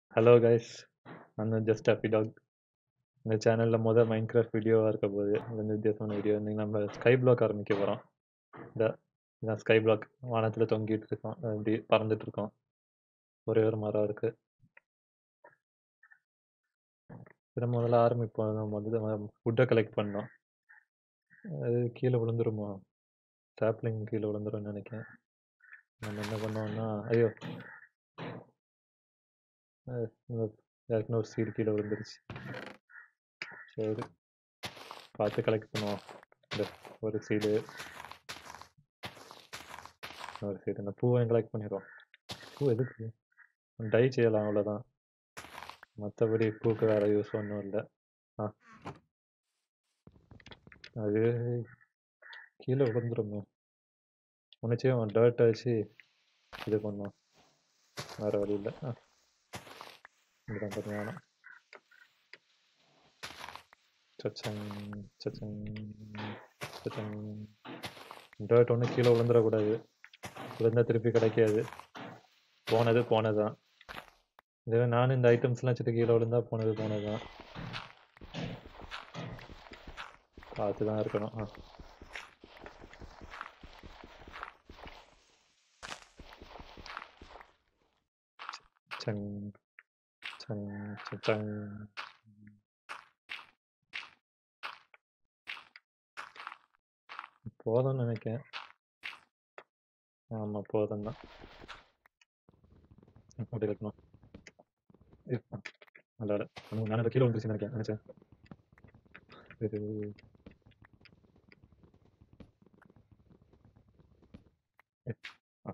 Hello guys நான் தான் just happy talk இந்த சேனலில் முதல் மைண்ட் கிராஃப்ட் வீடியோவாக இருக்க போகுது இது வந்து வித்தியாசமான வீடியோ இன்னைக்கு நம்ம ஸ்கை பிளாக் ஆரம்பிக்க போகிறோம் இந்த இதான் ஸ்கை பிளாக் வானத்தில் தொங்கிட்டு இருக்கோம் அது இப்படி பறந்துட்டு இருக்கோம் ஒரே ஒரு மரம் இருக்குது இதை முதல்ல ஆரம்பிப்போம் நம்ம முதல்ல ஃபுட்டை கலெக்ட் பண்ணோம் அது கீழே விழுந்துருமா சாப்லிங் கீழே விழுந்துரும்னு நினைக்கிறேன் நம்ம என்ன பண்ணோம்னா ஐயோ அஹ் இன்னொரு- ஏற்கனவே ஒரு சீடு கீழே விழுந்துருச்சு சரி பார்த்து கலெக்ட் பண்ணுவோம் இந்த ஒரு சீடு ஒரு சீடு இந்த பூவை கலெக்ட் பண்ணிடுவோம் பூ எதுக்கு டை செய்யலாம் அவ்வளோதான் மற்றபடி பூக்கு வேறு யூஸ் ஒன்றும் இல்லை ஆ அது கீழே விழுந்துருமே உன்னைச்சும் டர்ட்டை வச்சு இது பண்ணோம் வேறு வழி இல்லை ஆ இதுதான் கொஞ்சம் வேணும் சச்சங் சச்சங் சச்சங் டர்ட் ஒன்றும் கீழே விழுந்துடக்கூடாது விழுந்தா திருப்பி கிடைக்காது போனது போனதுதான் இதுவே நானும் இந்த ஐட்டம்ஸ்லாம் வச்சுட்டு கீழே விழுந்தா போனது போனதுதான் பார்த்து தான் இருக்கணும் ஆ சங் சங் சச்சங் போதும்னு நினைக்கிறேன் ஆமாம் போதும் தான் அப்படி இருக்கணும் நல்ல வேலை நான் அந்த கீழே வந்துருச்சுன்னு நினைக்கிறேன் நினைச்சேன் இது ஏ, ஆ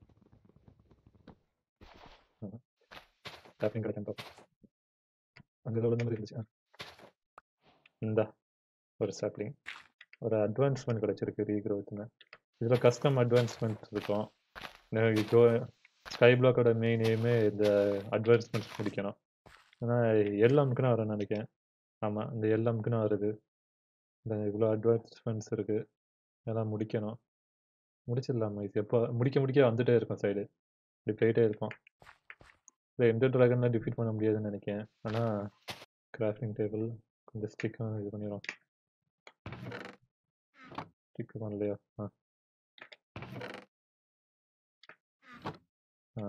டேப்பிங் கிடைக்கும் பார்ப்போம் அங்கே விழுந்த மாதிரி இருந்துச்சு ஆ. இந்தா ஒரு சாப்ளிங் ஒரு அட்வான்ஸ்மெண்ட் கிடச்சிருக்கு ரீக்ரோத்னு இதில் கஸ்டம் அட்வான்ஸ்மெண்ட் இருக்கும் இப்போ ஸ்கை பிளாக்கோட மெயின் எய்மே இந்த அட்வான்ஸ்மெண்ட்ஸ் முடிக்கணும் ஆனால் எல்எம்க்குன்னு வரும்னு நினைக்கிறேன் ஆமாம் இந்த எல்எம்க்குன்னு வருது இந்த இவ்வளோ அட்வான்ஸ்மெண்ட்ஸ் இருக்குது இதெல்லாம் முடிக்கணும் முடிச்சிடலாமா இது எப்போ முடிக்க முடிக்க வந்துட்டே இருக்கும் சைடு இப்படி போயிட்டே இருக்கும் இல்லை எந்த ட்ராகன்லாம் டிஃபீட் பண்ண முடியாதுன்னு நினைக்கிறேன் ஆனால் கிராஃப்டிங் டேபிள் கொஞ்சம் ஸ்டிக்கும் இது பண்ணிடும் ஸ்டிக்கு பண்ணலையா ஆ ஆ.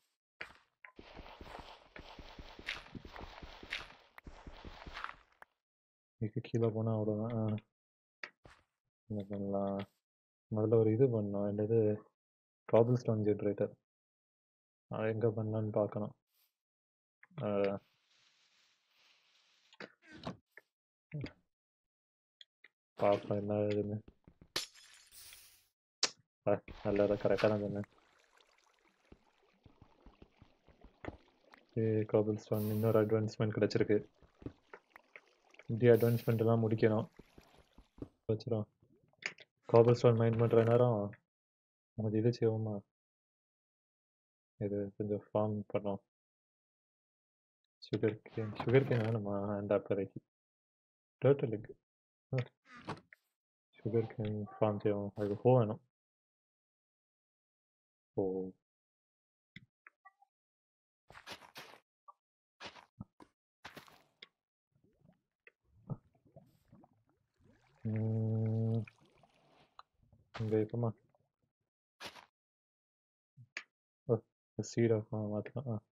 இதுக்கு கீழே போனால் அவ்வளோதான் ஆ. என்ன பண்ணலாம் முதல்ல ஒரு இது பண்ணோம் என்னது காபிள் ஸ்டோன் ஜென்ரேட்டர் அது எங்கே பண்ணலான்னு பார்க்கணும் ஆ. பார்ப்போம் என்ன இதுன்னு ஆ, நல்லதா கரெக்டாக தான் சொன்னேன் காபிள் ஸ்டோன் இன்னொரு அட்வான்ஸ்மெண்ட் கிடச்சிருக்கு இப்படி அட்வான்ஸ்மெண்ட் எல்லாம் முடிக்கணும் வச்சிடும் காபிள் ஸ்டோன் மைண்ட் பண்ணுற நேரம் நமக்கு இது செய்வோமா இது கொஞ்சம் ஃபார்ம் பண்ணோம் சுகர் கேன் சுகர் கேன் வேணுமா அந்த அப்போதைக்கு டோட்டலுக்கு சுகர் கேன் ஃபார்ம் செய்வோம் அதுக்கு ஹோ வேணும் ஓ இங்கே இருக்குமா ஓ சீட் ஆஃப் மாற்றலாம் ஆ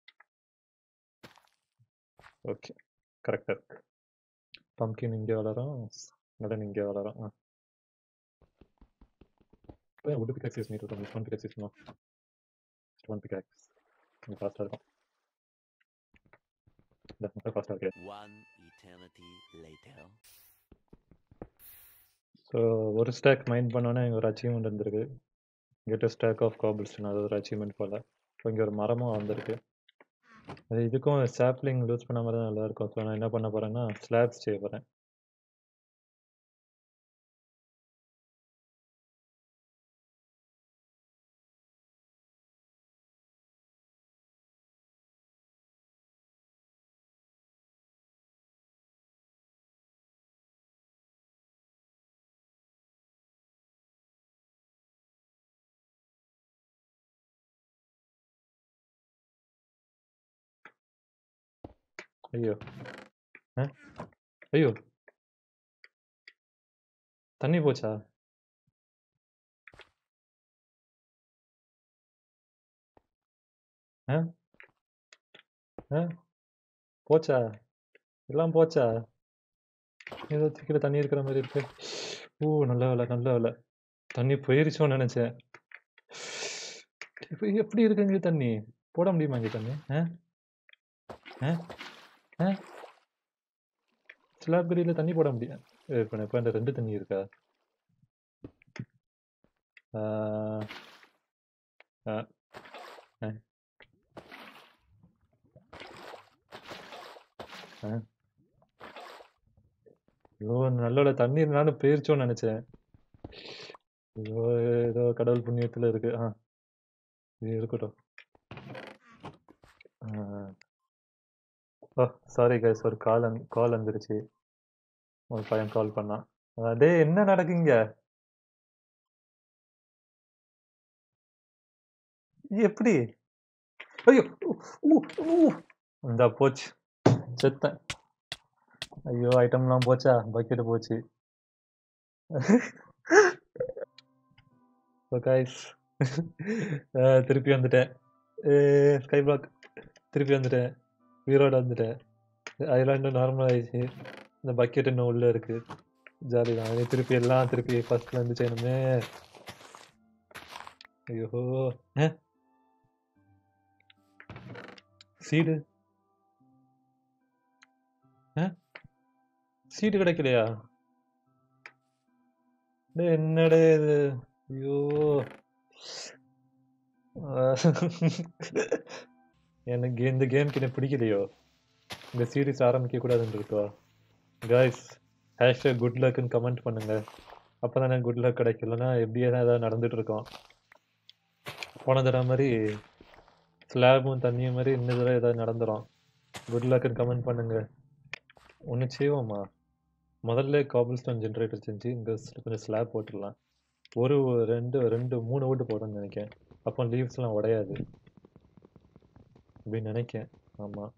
ஓகே கரெக்டாக இருக்கு பம்கின் இங்கே வளரும் மடன் இங்கே வளரும் ஆ இப்போ உட் பிக் ஆக்சஸ் நீட் இருக்கும் ஸ்டோன் பிக் ஆக்சஸ் பண்ணோம் ஸ்டோன் பிக் ஆக்ஸ் கொஞ்சம் ஃபாஸ்ட்டாக இருக்கும் இல்லை மட்டும் ஃபாஸ்ட்டாக இருக்கு One eternity later. ஸோ ஒரு ஸ்டாக் மைண்ட் பண்ணோன்னே இங்கே ஒரு அச்சீவ்மெண்ட் இருந்திருக்கு get a stack of cobblestone அது ஒரு அச்சீவ்மெண்ட் போல் இப்போ இங்கே ஒரு மரமும் வந்திருக்கு அது இதுக்கும் சாப்லிங் லூஸ் பண்ண மாதிரி தான் நல்லா இருக்கும் ஸோ நான் என்ன பண்ண போகிறேன்னா ஸ்லாப்ஸ் செய்ய போகிறேன் ஐயோ ஆ ஐயோ தண்ணி போச்சா ஆ ஆ போச்சா எல்லாம் போச்சா ஏதோ கீழே தண்ணி இருக்கிற மாதிரி இருக்கு ஓ நல்ல வேலை நல்ல வேலை தண்ணி போயிருச்சோன்னு நினைச்சேன் இப்ப எப்படி இருக்குங்க தண்ணி போட முடியுமா இங்க தண்ணி ஆ ஆ ஆ ஸ்லாப்கரியில் தண்ணி போட முடியும் இப்போ இப்போ இந்த ரெண்டு தண்ணி இருக்கா ஆ, ஆ, ஆ, ஆ. ஐயோ நல்ல தண்ணி இருந்தாலும் போயிருச்சோன்னு நினைச்சேன் ஐயோ ஏதோ கடவுள் புண்ணியத்துல இருக்கு ஆ இது இருக்கட்டும் ஓ சாரி கைஸ் ஒரு கால் கால் வந்துருச்சு ஒரு பையன் கால் பண்ணான் ஆ, டேய் என்ன நடக்குங்க எப்படி ஐயோ ஊ, ஊ. இந்தா போச்சு செத்தேன் ஐயோ ஐட்டம்லாம் போச்சா பக்கெட் போச்சு ஸோ கைஸ் திருப்பி வந்துட்டேன் ஸ்கை பிளாக் திருப்பி வந்துட்டேன் உயிரோட வந்துட்டேன் ஐலாண்டு நார்மல் ஆயிடுச்சு இந்த பக்கெட் இன்னும் உள்ளே இருக்கு ஜாலி தான் அதே திருப்பி எல்லாம் திருப்பி ஃபர்ஸ்ட்ல இருந்து செய்யணுமே ஐயோ ஆ? சீடு ஆ? சீடு கிடைக்கலையா டேய் என்னடே இது ஐயோ எனக்கு இந்த கேம்க்கு எனக்கு பிடிக்கலையோ இந்த சீரிஸ் ஆரம்பிக்க கூடாதுன்னு இருக்கா காய்ஸ் ஹேஷ்டாக் குட் லக்குன்னு கமெண்ட் பண்ணுங்க அப்போ தானே குட் லக் கிடைக்கலன்னா எப்படியே தான் ஏதாவது நடந்துட்டு இருக்கோம் போன தடவை மாதிரி ஸ்லாபும் தண்ணியும் மாதிரி இந்த தடவை ஏதாவது நடந்துரும் குட் லக்குன்னு கமெண்ட் பண்ணுங்க ஒன்று செய்வோமா முதல்ல காபிள் ஸ்டோன் ஜென்ரேட்டர் செஞ்சு இங்கே கொஞ்சம் ஸ்லாப் போட்டுடலாம் ஒரு ரெண்டு ரெண்டு மூணு ஓட்டு போடுறேன்னு நினைக்கிறேன் அப்போ லீவ்ஸ்லாம் உடையாது அப்படின்னு நினைக்கிறேன் ஆமாம்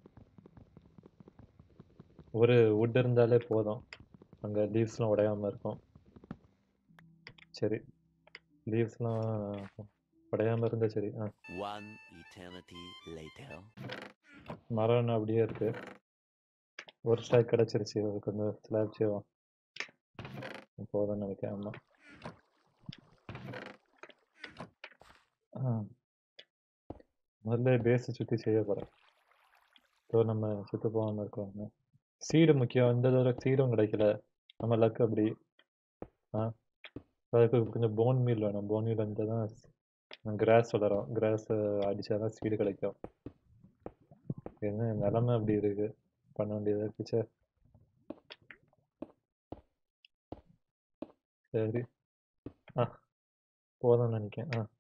ஒரு wood இருந்தாலே போதும் அங்கே லீவ்ஸ்லாம் உடையாம இருக்கும் சரி லீவ்ஸ்லாம் உடையாம இருந்தா சரி ஆ One eternity later. மரம் அப்படியே இருக்கு ஒரு ஸ்டாக் கிடச்சிருச்சு ஒரு கொஞ்சம் ஸ்லாப் செய்வோம் போதும்னு நினைக்கிறேன் ஆமாம் ஆ முதல்ல பேஸை சுற்றி செய்ய போகிறேன் ஸோ நம்ம சுற்று போகாமல் இருக்கோம் சீடு முக்கியம் இந்த தடவை சீடும் கிடைக்கல நம்ம லக் அப்படி ஆ அதுக்கு கொஞ்சம் போன் மீல் வேணும் போன் மீல் வந்து தான் கிராஸ் வளரும் கிராஸ் அடித்தா தான் சீடு கிடைக்கும் என்ன நிலமை அப்படி இருக்கு பண்ண வேண்டியதாக இருக்குச்சே சரி ஆ போதும்னு நினைக்கிறேன் ஆ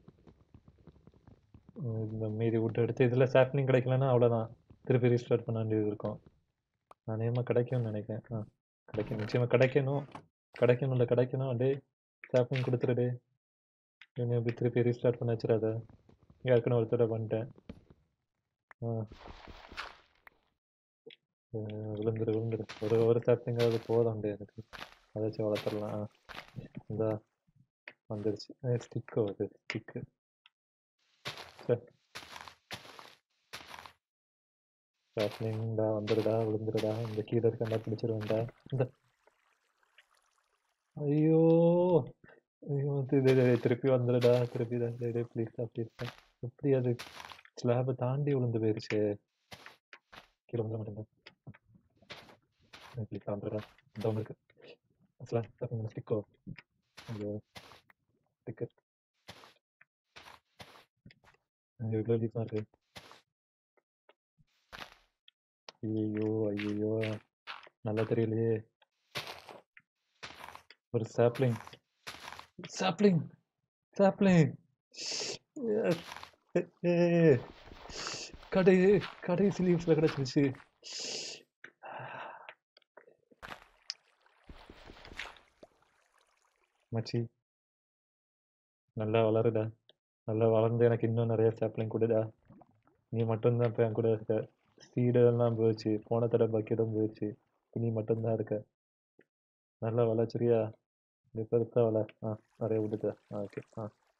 உம் இந்த மீதி விட்டு எடுத்து இதில் சாப்னிங் கிடைக்கலன்னா அவ்வளோதான் திருப்பி ரீஸ்டார்ட் பண்ண வேண்டியது இருக்கும் அநேகமாக கிடைக்கும்னு நினைக்கிறேன் ஆ கிடைக்கும் நிச்சயமாக கிடைக்கணும் கிடைக்கணும்ல கிடைக்கணும் டே சாப்னிங் கொடுத்துரு டே இன்னும் எப்படி திருப்பி ரீஸ்டார்ட் பண்ண வச்சிடாத ஏற்கனவே ஒரு தடவை பண்ணிட்டேன் ஆ அஹ் விழுந்துரு விழுந்துரு ஒரு ஒரு சாப்னிங்காவது போதும் எனக்கு அதை வச்சு வளர்த்துடலாம் ஆ இந்த வந்துருச்சு ஸ்டிக்கு அது ஸ்டிக்கு சரி சாப்னிங்டா வந்துடுடா விழுந்துருடா இந்த கீழே இருக்கண்டா பிடிச்சிருவேன்டா இந்த ஐயோ ஐயோ இது- இது- இது திருப்பி வந்துடுடா திருப்பி தான் ப்ளீஸ் தான் ப்ளீஸ் தான் எப்படி அது ஸ்லாபை தாண்டி விழுந்து போயிருச்சு கீழே வந்துட மாட்டேன் ப்ளீஸ் வந்துடுடா இந்த ஒன்று இருக்கு ஸ்லாப் ஸ்டிக்கோ ஐயோ ஸ்டிக்கர் இவ்வளோ லீஃப் தான் இருக்கு ஐயோ ஐயோ நல்லா தெரியலையே ஒரு சாப்ளிங் சாப்ளிங் சாப்ளிங் கடை கடைசி லீவ்ஸில் கிடச்சிருச்சு மச்சி நல்லா வளருடா நல்லா வளர்ந்து எனக்கு இன்னும் நிறைய சாப்ளிங் கொடுடா நீ மட்டும்தான் இப்போ என் கூட இருக்க சீடெல்லாம் போயிடுச்சு போன தடவை பக்கெட்டும் போயிடுச்சு இனி மட்டும்தான் இருக்க நல்லா வளர்ச்சிரியா இப்போ இருக்கா வள ஆ நிறைய விடுது ஆ ஓகே ஆ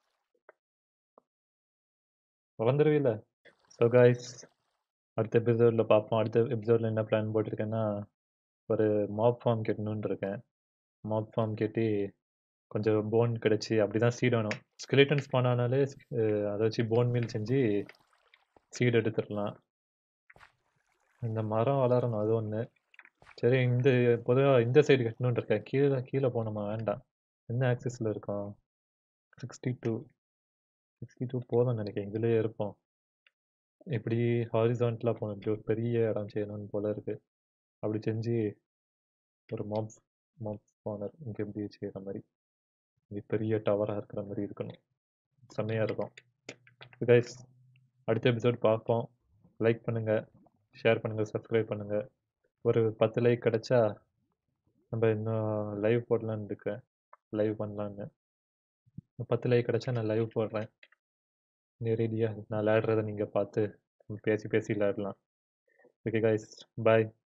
வளர்ந்துருவில்ல ஸோ காய்ஸ் அடுத்த எபிசோடில் பார்ப்போம் அடுத்த எபிசோடில் என்ன பிளான் போட்டிருக்கேன்னா ஒரு மாப் ஃபார்ம் கட்டணும்னு இருக்கேன் மாப் ஃபார்ம் கட்டி கொஞ்சம் போன் கிடச்சி அப்படி தான் சீட் வேணும் ஸ்கெலிட்டன் ஸ்பான் ஆனாலே அஹ், அதை வச்சு போன் மீல் செஞ்சு சீட் எடுத்துடலாம் இந்த மரம் வளரணும் அது ஒன்று சரி இந்த பொதுவாக இந்த சைடு கட்டணும்னு இருக்கேன் கீழே கீழே போகணுமா வேண்டாம் என்ன ஆக்சஸில் இருக்கோம் சிக்ஸ்டி டூ சிக்ஸ்டி டூ போதும்னு நினைக்கிறேன் இதுலேயே இருப்போம் இப்படி ஹாரிசான்டலாக போகணும் இப்படி ஒரு பெரிய இடம் செய்யணும்னு போல இருக்குது அப்படி செஞ்சு ஒரு மாப் மாப் ஸ்பானர் இங்கே இப்படி செய்கிற மாதிரி இது பெரிய டவராக இருக்கிற மாதிரி இருக்கணும் செம்மையாக இருக்கும் கைஸ் அடுத்த எபிசோட் பார்ப்போம் லைக் பண்ணுங்கள் ஷேர் பண்ணுங்கள் சப்ஸ்கிரைப் பண்ணுங்கள் ஒரு பத்து லைக் கிடைச்சா நம்ம இன்னும் லைவ் போடலான்னு இருக்கேன் லைவ் பண்ணலான்னு பத்து லைக் கிடைச்சா நான் லைவ் போடுறேன் நேரடியாக நான் விளையாடுறத நீங்கள் பார்த்து பேசி பேசி விளையாடலாம் ஓகே கைஸ் பாய்